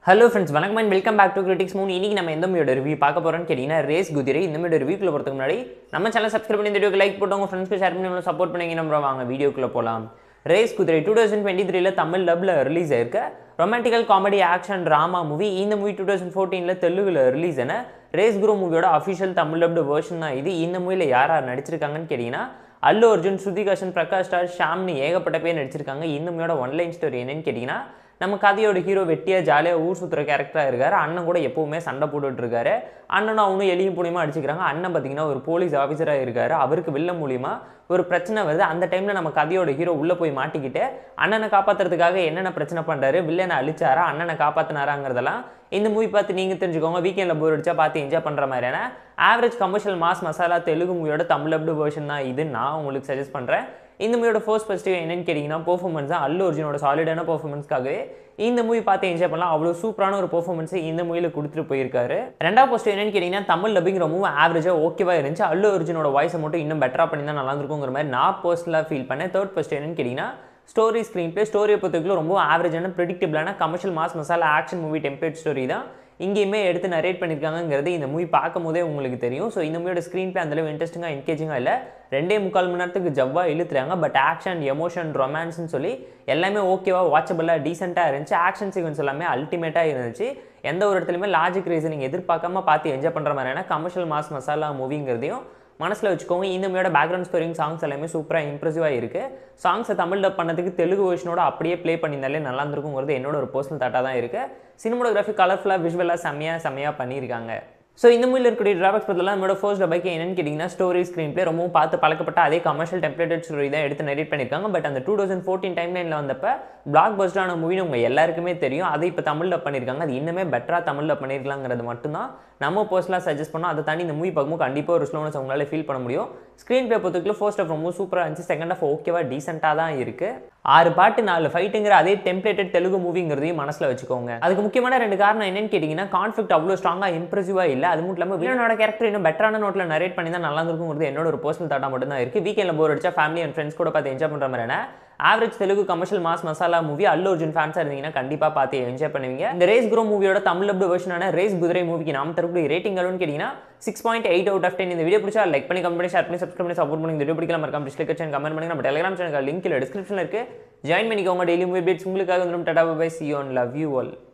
hello friends வணக்கம் and welcome back to critics மூணு இன்னைக்கு நம்ம எந்த மூவியோட ரிவ்யூ பார்க்க போறோம்னு கேட்டிங்கன்னா ரேஸ் குதிரை இந்த மூவியோட ரிவ்யூக்குள்ள போகிறதுக்கு முன்னாடி நம்ம சேனல் சப்ஸ்கிரைப் பண்ணி இந்த வீடியோக்கு லைக் போட்டு உங்கள் ஃப்ரெண்ட்ஸ்க்கு ஷேர் பண்ணி சப்போர்ட் பண்ணி நம்ம வாங்க வீடியோக்குள்ள போகலாம் ரேஸ் குதிரை டூ தௌசண்ட் டுவெண்ட்டி த்ரீல தமிழ் டப்ல ரிலீஸ் ஆயிருக்க romantical comedy action drama movie இந்த மூவி டூ தௌசண்ட் ஃபோர்டீனில் தெலுங்குல ரிலீஸ் ஆன ரேஸ் குரு மூவியோட அஃபிஷியல் தமிழ் டப்டு வேர்ஷன் தான் இது இந்த மூவியில் யார் யார் நடிச்சிருக்காங்கன்னு கேட்டிங்கன்னா அல்லு அர்ஜுன் ஸ்ருதிகாசன் பிரகாஷ் ராஜ் ஷாம்னு ஏகப்பட்ட பேர் நடிச்சிருக்காங்க இந்த மூவியோட ஒன்லைன் ஸ்டோரி என்னன்னு கேட்டிங்கன்னா நம்ம கதையோட ஹீரோ வெட்டியாக ஜாலியாக ஊர் சுற்றுற கேரக்டராக இருக்காரு அண்ணன் கூட எப்போவுமே சண்டை போட்டுட்டு இருக்காரு அண்ணனும் அவனும் எலியும் புனியமாக அடிச்சுக்கிறாங்க அண்ணன் பார்த்தீங்கன்னா ஒரு போலீஸ் ஆஃபீஸராக இருக்காரு அவருக்கு வில்ல மூலியமா ஒரு பிரச்சனை வருது அந்த டைமில் நம்ம கதையோட ஹீரோ உள்ளே போய் மாட்டிக்கிட்டு அண்ணனை காப்பாற்றுறதுக்காக என்னென்ன பிரச்சனை பண்ணுறாரு வில்லனை அழிச்சாரா அண்ணனை காப்பாற்றினாராங்கிறதெல்லாம் இந்த மூவி பார்த்து நீங்கள் தெரிஞ்சுக்கோங்க வீக்கெண்டில் போர் அடிச்சா பார்த்து என்ஜாய் பண்ணுற மாதிரியான average commercial mass masala Telugu மூவியோட தமிழ் அப்டு வேர்ஷன் தான் இது நான் உங்களுக்கு சஜஸ்ட் பண்ணுறேன் இந்த மூவியோட ஃபர்ஸ்ட் ஃபஸ்ட்டு என்னன்னு கேட்டிங்கன்னா பெர்ஃபார்மன்ஸ் தான் அல்லு அர்ஜுனோட சாலிடான பெர்ஃபார்மன்ஸ்க்காகவே இந்த மூவி பார்த்து என்ஜாய் பண்ணலாம் அவ்வளோ சூப்பரான ஒரு பெர்ஃபார்மன்ஸை இந்த மூவியில் கொடுத்துட்டு போயிருக்காரு ரெண்டாவது போஸ்ட் என்னன்னு கேட்டிங்கன்னா தமிழ் டப்பிங் ரொம்பவும் ஆவரேஜாக ஓகேவா இருந்துச்சு அல்லு அர்ஜுனோட வாய்ஸை மட்டும் இன்னும் பெட்டராக பண்ணி தான் நல்லா இருந்திருக்குங்கிற மாதிரி நான் பர்சனலாக ஃபீல் பண்ணேன் தேர்ட் ஃபஸ்ட் என்னன்னு கேட்டிங்கன்னா ஸ்டோரி ஸ்க்ரீன் பிளே ஸ்டோரியை பொறுத்தவரைக்கும் ரொம்ப ஆவரேஜான ப்ரிடிக்டபிளான commercial mass masala action movie template story தான் இங்கேயுமே எடுத்து நரேட் பண்ணியிருக்காங்கிறது இந்த மூவி பார்க்கும் போதே உங்களுக்கு தெரியும் ஸோ இந்த மூவியோட ஸ்க்ரீன் பிளே அந்தளவு இன்ட்ரெஸ்டிங்காக என்கேஜிங்காக இல்லை ரெண்டே முக்கால் மணி நேரத்துக்கு ஜவ்வா இழுத்துறாங்க பட் ஆக்ஷன் எமோஷன் ரொமான்ஸ்னு சொல்லி எல்லாமே ஓகேவாக வாட்சபிளாக டீசெண்டாக இருந்துச்சு ஆக்ஷன் சீக்வன்ஸ் எல்லாமே அல்டிமேட்டாக இருந்துச்சு எந்த ஒரு இடத்துலையுமே லாஜிக் ரீசனிங் எதிர்பார்க்காம பார்த்து என்ஜாய் பண்ணுற மாதிரியான கமர்ஷியல் மாஸ் மசாலா மூவிங்கிறதையும் மனசில் வச்சுக்கோங்க இந்த மூவியோட பேக்ரவுண்ட் ஸ்டோரிங் சாங்ஸ் எல்லாமே சூப்பராக இம்ப்ரெசிவாக இருக்குது சாங்ஸை தமிழ் டப் பண்ணதுக்கு தெலுங்கு வெர்ஷனோட அப்படியே ப்ளே பண்ணியிருந்தாலே நல்லா இருந்திருக்குங்கிறது என்னோட ஒரு பர்சனல் தாட்டாக தான் இருக்குது சினிமோகிராஃபி கலர்ஃபுல்லாக விஷுவலாக செம்மையாக செம்மையாக பண்ணியிருக்காங்க ஸோ இந்த மூவியில் இருக்கக்கூடிய ட்ராபக்ஸ் பற்றிலாம் நம்மளோட ஃபர்ஸ்ட் டபைக்கு என்னன்னு கேட்டிங்கன்னா ஸ்டோரி ஸ்க்ரீன் பிளே ரொம்பவும் பார்த்து பழக்கப்பட்ட அதே கமர்ஷியல் டெம்ப்ளேட்டட் ஸ்டோரி தான் எடுத்து நரேட் பண்ணியிருக்காங்க பட் அந்த டூ தௌசண்ட் ஃபோர்டீன் டைம் லைனில் வந்தப்போ பிளாக் பஸ்டான மூவின்னு உங்கள் எல்லாருக்குமே தெரியும் அதை இப்போ தமிழில் பண்ணியிருக்காங்க அது இன்னுமே பெட்டராக தமிழில் பண்ணியிருக்கலாங்கிறது மட்டும்தான் நம்ம பர்சனலாக சஜஸ்ட் பண்ணோம் அதை தாண்டி இந்த மூவி பார்க்கும்போது கண்டிப்பாக ஒரு ஸ்லோனஸ் அவங்களால ஃபீல் பண்ண முடியும் ஸ்க்ரீன் பிளே பொறுத்தவரைக்கும் ஃபர்ஸ்ட் ஆஃப் ரொம்ப சூப்பராக இருந்துச்சு செகண்ட் ஆஃப் ஓகேவாக டீசெண்டாக தான் இருக்குது ஆறு பாட்டு நாலு ஃபைட்டுங்கிற அதே டெம்ப்ளேட்டட் தெலுங்கு மூவிங்கிறதையும் மனசில் வச்சுக்கோங்க அதுக்கு முக்கியமான ரெண்டு காரணம் என்னன்னு கேட்டிங்கன்னா கான்ஃபிளிக் அவ்வளோ ஸ்ட்ராங்காக இம்ப்ரெசிவாக இல்லை அது மட்டும் இல்லாமல் வில்லனோட கேரக்டர் இன்னும் பெட்டரான நோட்டில் நரேட் பண்ணி தான் நல்லா இருக்குங்கிறது என்னோட ஒரு பர்சனல் தாட்டா மட்டும் தான் இருக்குது வீக்கெண்டில் போர் அடிச்சா ஃபேமிலி அண்ட் ஃப்ரெண்ட்ஸ் கூட பார்த்து என்ஜாய் பண்ணுற மாதிரியான average Telugu commercial mass masala movie Allu Arjun ஃபேன்ஸாக இருந்தீங்கன்னா கண்டிப்பாக பார்த்து என்ஜாய் பண்ணுவீங்க இந்த ரேஸ் குரோ மூவியோட தமிழ் அப்டு வெர்ஷனான ரேஸ் குதிரை மூவிக்கு நாம் தரக்கூடிய ரேட்டிங் அளவுன்னு கேட்டிங்கன்னா six point eight out of ten இந்த வீடியோ பிடிச்சா லைக் பண்ணி கமெண்ட் பண்ணி ஷேர் பண்ணி சப்ஸ்கிரைப் பண்ணி சப்போர்ட் பண்ணி இந்த வீடியோ பிடிக்கலாம் மறக்காம டிஸ்லைக் சேனல் கமெண்ட் பண்ணி நம்ம டெலிகிராம் சேனல் லிங்க் டிஸ்கிரிப்ஷனில் இருக்குது ஜாயின் பண்ணிக்கோங்க டெய்லி மூவி அப்டேட்ஸ் உங்களுக்காக வந்து tata bye see on love you all